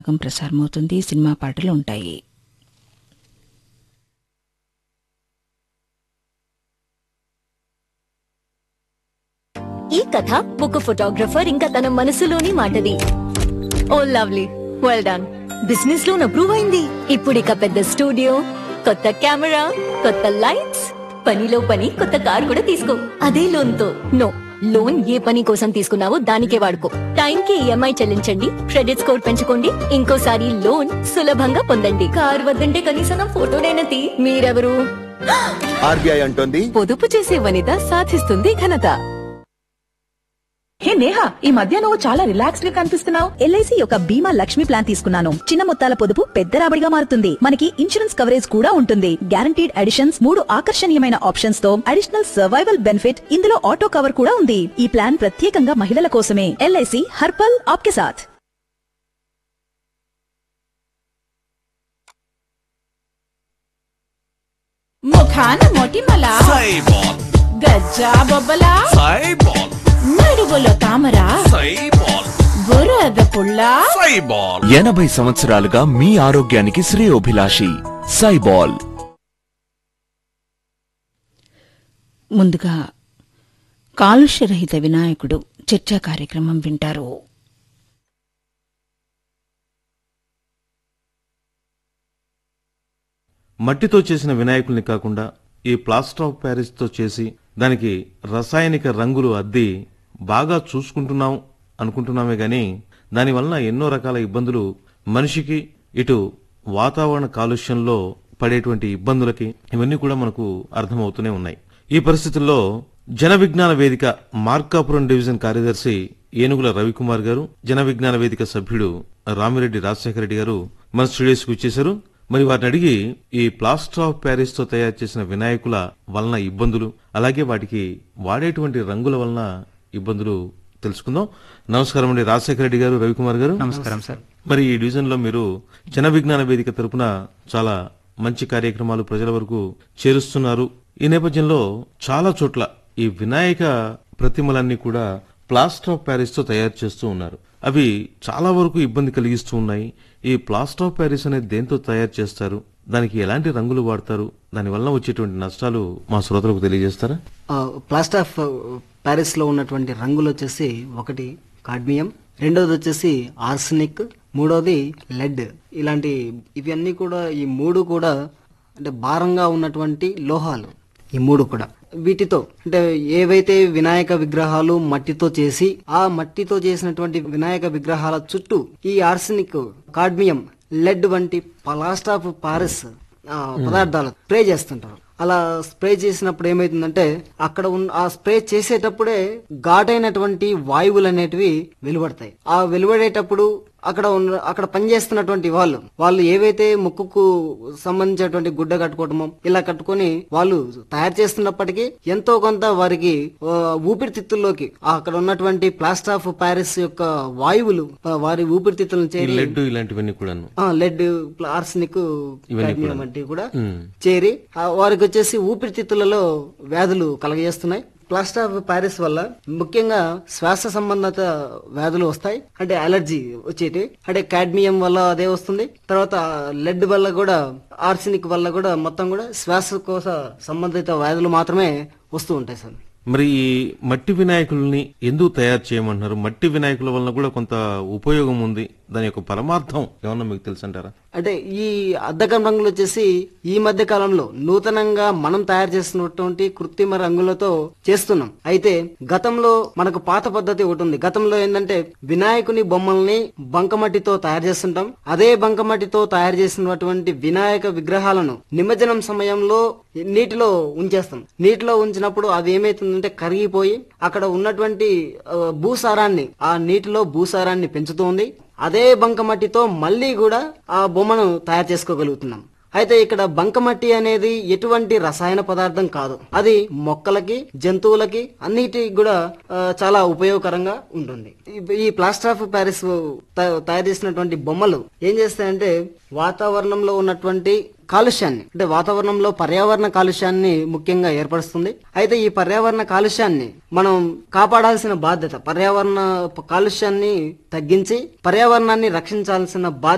భాగం ప్రసారమవుతుంది సినిమా పాటలు ఉంటాయి ఈ కథ ఒక ఫోటోగ్రఫర్ ఇంకా తన మనసులోని మాటది ఓ lovely well done business loan approve అయింది ఇప్పుడు ఇక పెద్ద స్టూడియో కొత్త కెమెరా కొత్త లైట్స్ పనిలో పని కొత్త కార్ కూడా తీసుకో అదే లోన్ తో నో లోన్ ఏ పని కోసం తీసుకున్నావో దానికే వాడుకో టైం కి ఈఎంఐ చెల్లించండి క్రెడిట్ స్కోర్ పెంచుకోండి ఇంకోసారి లోన్ సులభంగా పొందండి కార్ వద్దంటే కనీసం నా ఫోటోనైనా తీ మీరెవరు ఆర్బీఐ అంటోంది పొదుపు చేసే వనిత సాధిస్తుంది ఘనత హే నేహా ఈ మధ్య నువ్వు చాలా రిలాక్స్డ్ గా కనిపిస్తున్నావు ఎల్ఐసి యొక్క బీమా లక్ష్మి ప్లాన్ తీసుకున్నాను చిన్న మొత్తాల పొదుపు పెద్ద రాబడిగా మారుతుంది మనకి ఇన్సూరెన్స్ కవరేజ్ కూడా ఉంటుంది గ్యారంటీడ్ అడిషన్స్ మూడు ఆకర్షణీయమైన ఆప్షన్స్ తో అడిషనల్ సర్వైవల్ బెనిఫిట్ ఇందులో ఆటో కవర్ కూడా ఉంది ఈ ప్లాన్ ప్రత్యేకంగా మహిళల కోసమే ఎల్ఐసి హర్పల్ ఆప్కే సాథ్ ముఖాన మొటిమల సైబాల్ గజ్జా బొబ్బల సైబాల్ నడుగులో తామర సైబాల్ బురద పుల్ల సైబాల్ ఎనభై సంవత్సరాలుగా మీ ఆరోగ్యానికి శ్రేయోభిలాషి సైబాల్ ముందుగా కాలుష్యరహిత వినాయకుడు చర్చా కార్యక్రమం వింటారు మట్టితో చేసిన వినాయకుల్ని కాకుండా ఈ ప్లాస్టర్ ఆఫ్ ప్యారిస్తో చేసి దానికి రసాయనిక రంగులు అద్ది బాగా చూసుకుంటున్నాం అనుకుంటున్నామే గాని దానివలన ఎన్నో రకాల ఇబ్బందులు మనిషికి ఇటు వాతావరణ కాలుష్యంలో పడేటువంటి ఇబ్బందులకి ఇవన్నీ కూడా మనకు అర్థమవుతూనే ఉన్నాయి ఈ పరిస్థితుల్లో జన విజ్ఞాన వేదిక మార్కాపురం డివిజన్ కార్యదర్శి ఏనుగుల రవికుమార్ గారు జన విజ్ఞాన వేదిక సభ్యుడు రామిరెడ్డి రాజశేఖర రెడ్డి గారు మన స్టూడియోస్ కు వచ్చేశారు మరి వారిని అడిగి ఈ ప్లాస్టర్ ఆఫ్ ప్యారిస్ తో తయారు చేసిన వినాయకుల వలన ఇబ్బందులు అలాగే వాటికి వాడేటువంటి రంగుల వలన ఇబ్బందులు తెలుసుకుందాం నమస్కారం అండి రాజశేఖర రెడ్డి గారు రవికుమార్ గారు నమస్కారం సార్ మరి ఈ డివిజన్ లో మీరు జన విజ్ఞాన వేదిక తరపున చాలా మంచి కార్యక్రమాలు ప్రజల వరకు చేరుస్తున్నారు ఈ నేపథ్యంలో చాలా చోట్ల ఈ వినాయక ప్రతిమలన్నీ కూడా ప్లాస్టర్ ఆఫ్ ప్యారిస్ తో తయారు చేస్తూ ఉన్నారు అవి చాలా వరకు ఇబ్బంది కలిగిస్తూ ఉన్నాయి ఈ ప్లాస్టర్ ఆఫ్ ప్యారిస్ అనేది దేంతో తయారు చేస్తారు దానికి ఎలాంటి రంగులు వాడతారు దాని వలన వచ్చేటువంటి నష్టాలు మా శ్రోతలకు తెలియజేస్తారా ఆ, ప్లాస్టర్ ఆఫ్ ప్యారిస్ లో ఉన్నటువంటి రంగులు వచ్చేసి ఒకటి కాడ్మియం రెండోది వచ్చేసి ఆర్సనిక్ మూడోది లెడ్ ఇలాంటి ఇవన్నీ కూడా ఈ మూడు కూడా అంటే భారంగా ఉన్నటువంటి లోహాలు ఈ మూడు కూడా వీటితో అంటే ఏవైతే వినాయక విగ్రహాలు మట్టితో చేసి ఆ మట్టితో చేసినటువంటి వినాయక విగ్రహాల చుట్టూ ఈ ఆర్సనిక్ కాడ్మియం లెడ్ వంటి ప్లాస్టర్ ఆఫ్ పారిస్ ఆ, పదార్థాలు స్ప్రే చేస్తుంటారు అలా స్ప్రే చేసినప్పుడు ఏమైతుందంటే అక్కడ ఉన్న ఆ స్ప్రే చేసేటప్పుడే ఘాటైనటువంటి వాయువులు అనేటివి వెలువడతాయి ఆ వెలువడేటప్పుడు అక్కడ ఉన్న అక్కడ పనిచేస్తున్నటువంటి వాళ్ళు వాళ్ళు ఏవైతే ముక్కుకు సంబంధించినటువంటి గుడ్డ కట్టుకోవటమో ఇలా కట్టుకొని వాళ్ళు తయారు చేస్తున్నప్పటికీ ఎంతో కొంత వారికి ఆ, ఊపిరితిత్తుల్లోకి ఆ అక్కడ ఉన్నటువంటి ప్లాస్టర్ ఆఫ్ ప్యారిస్ యొక్క వాయువులు ఆ, వారి ఊపిరితిత్తులను ఈ చేరి లెడ్ ఇలాంటివన్నీ కూడాను ఆ, లెడ్ ఆర్సనిక్ ఇవన్నీ కాడ్మియం కూడా. వంటివి కూడా మ్. చేరి ఆ, వారికి వచ్చేసి ఊపిరితిత్తులలో వ్యాధులు కలగజేస్తున్నాయి ప్లాస్టర్ ఆఫ్ ప్యారిస్ వల్ల ముఖ్యంగా శ్వాస సంబంధిత వ్యాధులు వస్తాయి అంటే అలర్జీ వచ్చేటి అంటే కాడ్మియం వల్ల అదే వస్తుంది తర్వాత లెడ్ వల్ల కూడా ఆర్సనిక్ వల్ల కూడా మొత్తం కూడా శ్వాసకోశ సంబంధిత వ్యాధులు మాత్రమే వస్తూ ఉంటాయి సార్ మరి ఈ మట్టి వినాయకుల్ని ఎందుకు తయారు చేయమంటున్నారు మట్టి వినాయకుల వలన కూడా కొంత ఉపయోగం ఉంది దాని యొక్క పరమార్థం ఏమన్నా మీకు తెలుసంటారా అంటే ఈ అద్దకం రంగులు వచ్చేసి ఈ మధ్య కాలంలో నూతనంగా మనం తయారు చేస్తున్నటువంటి కృత్రిమ రంగులతో చేస్తున్నాం అయితే గతంలో మనకు పాత పద్ధతి ఒకటి ఉంది గతంలో ఏంటంటే వినాయకుని బొమ్మల్ని బంకమట్టితో తయారు చేస్తుంటాం అదే బంకమట్టితో తయారు చేసినటువంటి వినాయక విగ్రహాలను నిమజ్జనం సమయంలో నీటిలో ఉంచేస్తాం నీటిలో ఉంచినప్పుడు అది ఏమైతుందంటే కరిగిపోయి అక్కడ ఉన్నటువంటి ఆ, భూసారాన్ని ఆ నీటిలో భూసారాన్ని పెంచుతుంది అదే బంకమట్టితో మళ్ళీ కూడా ఆ బొమ్మను తయారు చేసుకోగలుగుతున్నాం అయితే ఇక్కడ బంకమట్టి అనేది ఎటువంటి రసాయన పదార్థం కాదు అది మొక్కలకి జంతువులకి అన్నిటికి కూడా ఆ, చాలా ఉపయోగకరంగా ఉంటుంది ఈ- ఈ ప్లాస్టర్ ఆఫ్ ప్యారిస్ త- తయారు చేసినటువంటి బొమ్మలు ఏం చేస్తాయంటే వాతావరణంలో ఉన్నటువంటి కాలుష్యాన్ని అంటే వాతావరణంలో పర్యావరణ కాలుష్యాన్ని ముఖ్యంగా ఏర్పరుస్తుంది అయితే ఈ పర్యావరణ కాలుష్యాన్ని మనం కాపాడాల్సిన బాధ్యత పర్యావరణ కాలుష్యాన్ని తగ్గించి పర్యావరణాన్ని రక్షించాల్సిన బాధ్యత